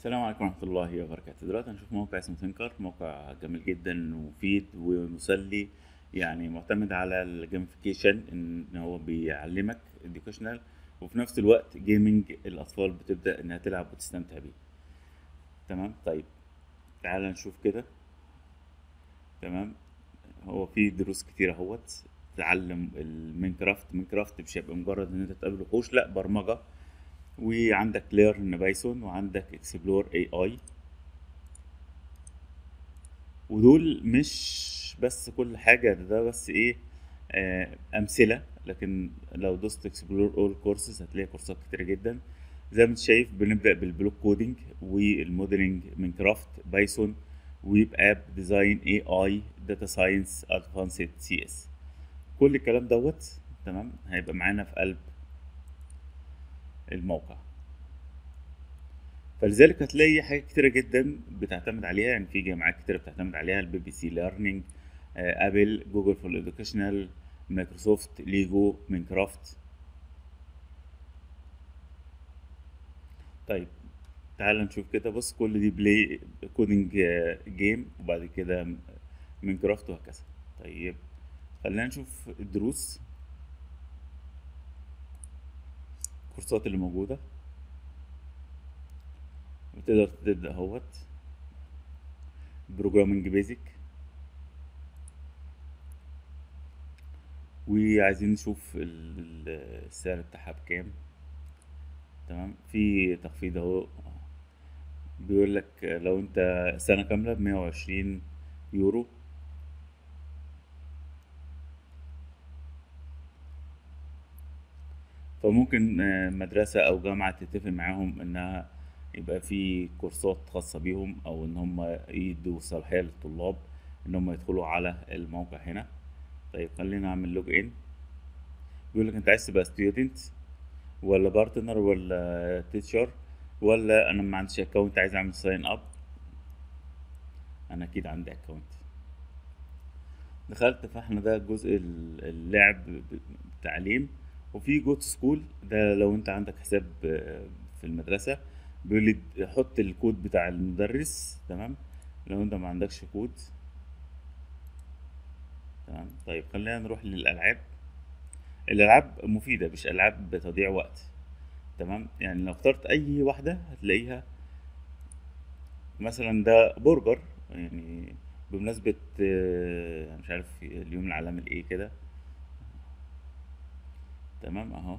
السلام عليكم ورحمة الله وبركاته دلوقتي هنشوف موقع اسمه ثينكر موقع جميل جدا ومفيد ومسلي يعني معتمد على الجيمفيكيشن ان هو بيعلمك educational وفي نفس الوقت جيمنج الاطفال بتبدأ انها تلعب وتستمتع بيه تمام طيب تعال نشوف كده تمام هو في دروس كتير اهوت تعلم المينكرافت مينكرافت مش هيبقى مجرد ان انت تقابل وحوش لا برمجة وعندك ليرن بايثون وعندك اكسبلور اي اي ودول مش بس كل حاجة ده, ده بس ايه آه امثلة لكن لو دوست اكسبلور اول كورسز هتلاقي كورسات كتيرة جدا زي ما انت شايف بنبدأ بالبلوك كودينج والموديلنج مينكرافت بايثون ويب اب ديزاين اي اي داتا ساينس ادفانسد سي اس كل الكلام دوت تمام هيبقى معانا في قلب الموقع فلذلك هتلاقي حاجات كتيرة جدا بتعتمد عليها يعني في جامعات كتيرة بتعتمد عليها البي بي سي ليرنينج ابل جوجل فور educational مايكروسوفت ليجو مينكرافت طيب تعال نشوف كده بص كل دي بلاي كودينج جيم وبعد كده مينكرافت وهكذا طيب خلينا نشوف الدروس الكورسات اللي موجودة وتقدر تبدأ اهوت بروجرامنج بيزك وعايزين نشوف السعر بتاعها بكام تمام في تخفيض اهو بيقول لك لو انت سنة كاملة بمية وعشرين يورو فممكن مدرسة أو جامعة تتفق معاهم إنها يبقى في كورسات خاصة بيهم أو إن هم يدوا صلاحية للطلاب إن هم يدخلوا على الموقع هنا طيب خلينا نعمل لوج إن بيقول لك أنت عايز تبقى ستودنت ولا بارتنر ولا تيتشر ولا أنا ما عنديش أكونت عايز أعمل ساين أب أنا أكيد عندي أكونت دخلت فاحنا ده جزء اللعب تعليم وفي جوت سكول ده لو انت عندك حساب في المدرسة بيقول لي حط الكود بتاع المدرس تمام لو انت ما عندكش كود تمام طيب خلينا نروح للألعاب الألعاب مفيدة مش ألعاب بتضيع وقت تمام يعني لو اخترت أي واحدة هتلاقيها مثلا ده برجر يعني بمناسبة مش عارف اليوم العالمي لإيه كده تمام اهو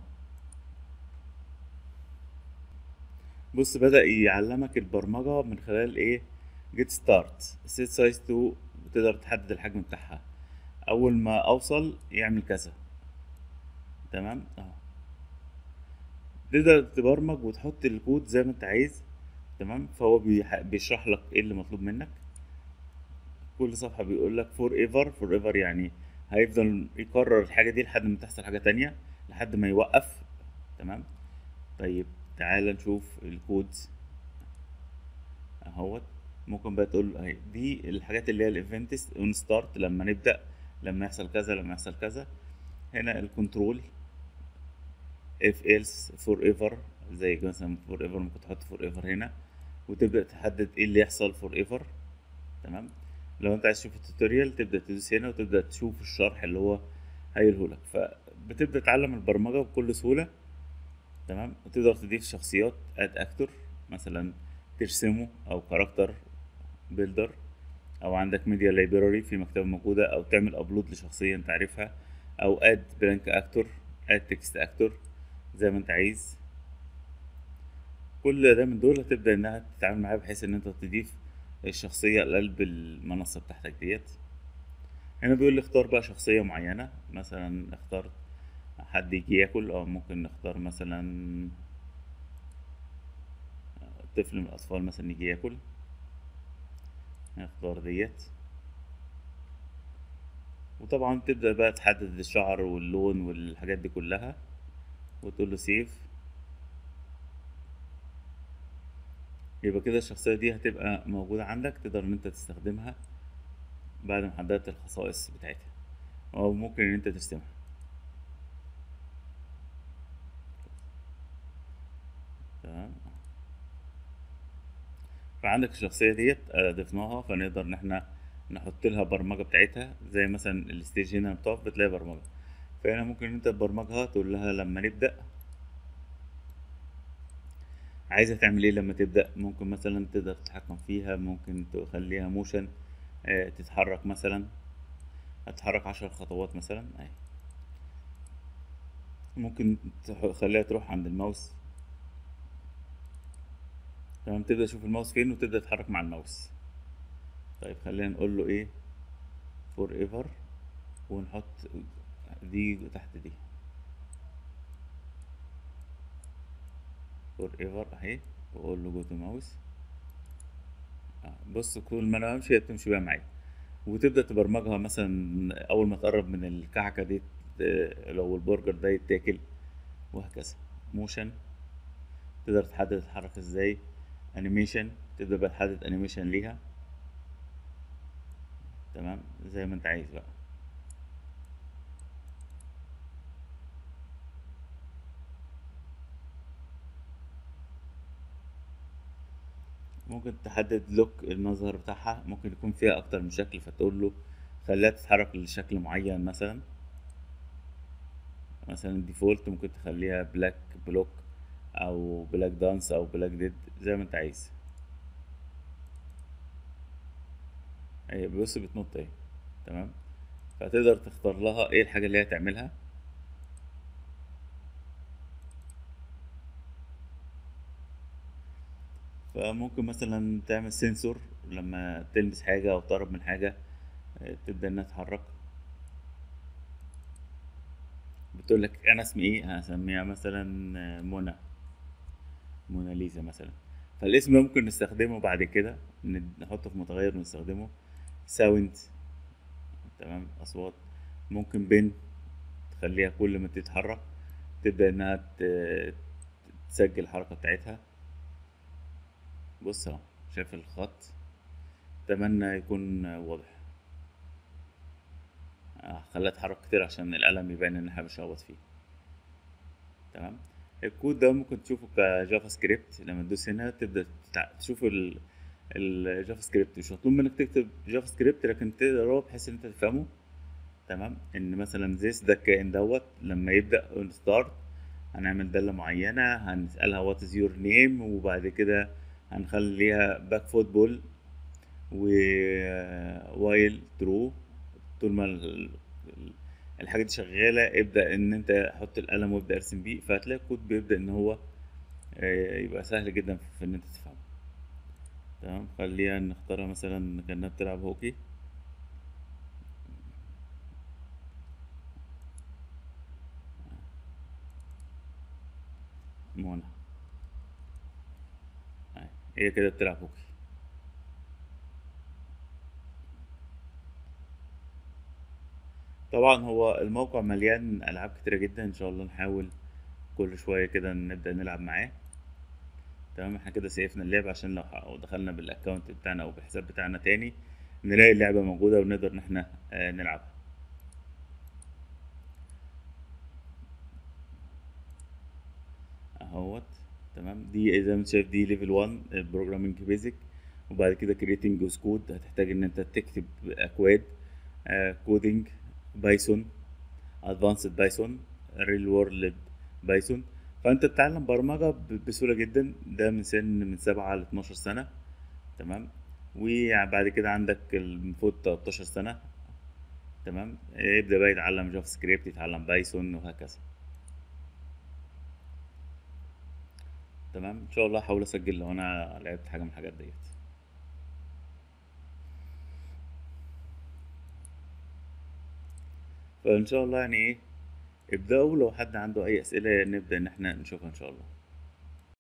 بص بدأ يعلمك البرمجة من خلال ايه جيت ستارت سيت سايز تو بتقدر تحدد الحجم بتاعها اول ما اوصل يعمل كذا تمام اهو تقدر تبرمج وتحط الكود زي ما انت عايز تمام فهو بيشرح لك ايه اللي مطلوب منك كل صفحة بيقول لك فور ايفر فور ايفر يعني هيفضل يكرر الحاجة دي لحد ما تحصل حاجة تانية لحد ما يوقف تمام طيب تعال نشوف الكود اهوت ممكن بقى تقول اهي دي الحاجات اللي هي الايفنتس اون ستارت لما نبدا لما يحصل كذا لما يحصل كذا هنا الكنترول اف ايلس فور ايفر زي مثلا فور ايفر ممكن تحط فور ايفر هنا وتبدا تحدد ايه اللي يحصل فور ايفر تمام لو انت عايز تشوف التوتوريال تبدا تدوس هنا وتبدا تشوف الشرح اللي هو هيقوله لك فبتبدا تتعلم البرمجه بكل سهوله تمام وتقدر تضيف شخصيات اد اكتور مثلا ترسمه او كاركتر بيلدر او عندك ميديا لايبراري في مكتبه موجوده او تعمل ابلود لشخصيه انت عارفها او اد بلانك اكتور اد تكست اكتور زي ما انت عايز كل ده من دول هتبدا انها تتعامل معاها بحيث ان انت تضيف الشخصيه لقلب المنصه بتاعتك ديت هنا بيقول لي اختار بقى شخصيه معينه مثلا اختار حد يجي ياكل او ممكن نختار مثلا طفل من الاطفال مثلا يجي ياكل نختار ديت وطبعا تبدأ بقى تحدد الشعر واللون والحاجات دي كلها وتقول له سيف يبقى كده الشخصية دي هتبقى موجودة عندك تقدر ان انت تستخدمها بعد ما حددت الخصائص بتاعتها او ممكن ان انت ترسمها تمام فعندك الشخصية ديت آه، ضفناها فنقدر ان احنا نحط لها برمجة بتاعتها زي مثلا الستيج هنا بتقف بتلاقي برمجة فهنا ممكن انت تبرمجها تقول لها لما نبدأ عايزة تعمل ايه لما تبدأ ممكن مثلا تقدر تتحكم فيها ممكن تخليها موشن تتحرك مثلا هتتحرك عشر خطوات مثلا اهي ممكن تخليها تروح عند الماوس تمام تبدأ تشوف الماوس فين وتبدأ تتحرك مع الماوس طيب خلينا نقول له ايه فور ايفر ونحط دي تحت دي فور ايفر اهي واقول له جو تو ماوس بص كل ما انا امشي هي بتمشي بقى معايا وتبدا تبرمجها مثلا اول ما تقرب من الكعكه دي ت- لو البرجر ده يتاكل وهكذا موشن تقدر تحدد تتحرك ازاي انيميشن تبدا بقى تحدد انيميشن ليها تمام زي ما انت عايز بقى ممكن تحدد لوك المظهر بتاعها ممكن يكون فيها اكتر من شكل فتقول له خليها تتحرك لشكل معين مثلا مثلا ديفولت ممكن تخليها بلاك بلوك او بلاك دانس او بلاك ديد زي ما انت عايز هي بص بتنط اهي تمام فتقدر تختار لها ايه الحاجة اللي هي تعملها فممكن مثلا تعمل سنسور لما تلمس حاجة أو تقرب من حاجة آه، تبدأ إنها تتحرك بتقول لك أنا اسمي إيه هسميها مثلا آه، منى موناليزا مثلا فالاسم ده ممكن نستخدمه بعد كده ن- نحطه في متغير ونستخدمه ساوند تمام أصوات ممكن بين تخليها كل ما تتحرك تبدأ إنها ت- تسجل الحركة بتاعتها بص اهو شايف الخط اتمنى يكون واضح آه، خليها تتحرك كتير عشان القلم يبان ان احنا بنشخبط فيه تمام الكود ده ممكن تشوفه كجافا سكريبت لما تدوس هنا تبدا تتع- تشوف ال- الجافا سكريبت مش مطلوب منك تكتب جافا سكريبت لكن تقراه بحيث ان انت تفهمه تمام ان مثلا this ده الكائن دوت لما يبدا ستارت هنعمل دالة معينة هنسألها وات از يور نيم وبعد كده هنخليها باك فوتبول و وايل ترو طول ما ال- ال- الحاجة دي شغالة ابدأ ان انت حط القلم وابدأ ارسم بيه فهتلاقي الكود بيبدأ ان هو آه، يبقى سهل جدا في ان انت تفهمه تمام خلينا نختارها مثلا كأنها بتلعب هوكي منى أهي، هي كده بتلعب هوكي طبعا هو الموقع مليان ألعاب كتيرة جدا إن شاء الله نحاول كل شوية كده نبدأ نلعب معاه تمام احنا كده سيفنا اللعبة عشان لو ح- دخلنا بالأكونت بتاعنا أو بالحساب بتاعنا تاني نلاقي اللعبة موجودة ونقدر إن احنا آه، نلعبها اهوت تمام دي زي ما انت شايف دي ليفل 1 بروجرامينج بيزك وبعد كده كريتنج كود هتحتاج ان انت تكتب اكواد كودينج بايثون ادفانسد بايثون ريل وورلد بايثون فانت بتتعلم برمجه ب- بسهوله جدا ده من سن من 7 ل 12 سنه تمام وبعد كده عندك المفروض 13 سنه تمام يبدا بقى يتعلم جافا سكريبت يتعلم بايثون وهكذا تمام ان شاء الله هحاول اسجل لو انا لعبت حاجه من الحاجات ديت فان شاء الله يعني ايه ابدأوا لو حد عنده اي اسئله نبدأ ان احنا نشوفها ان شاء الله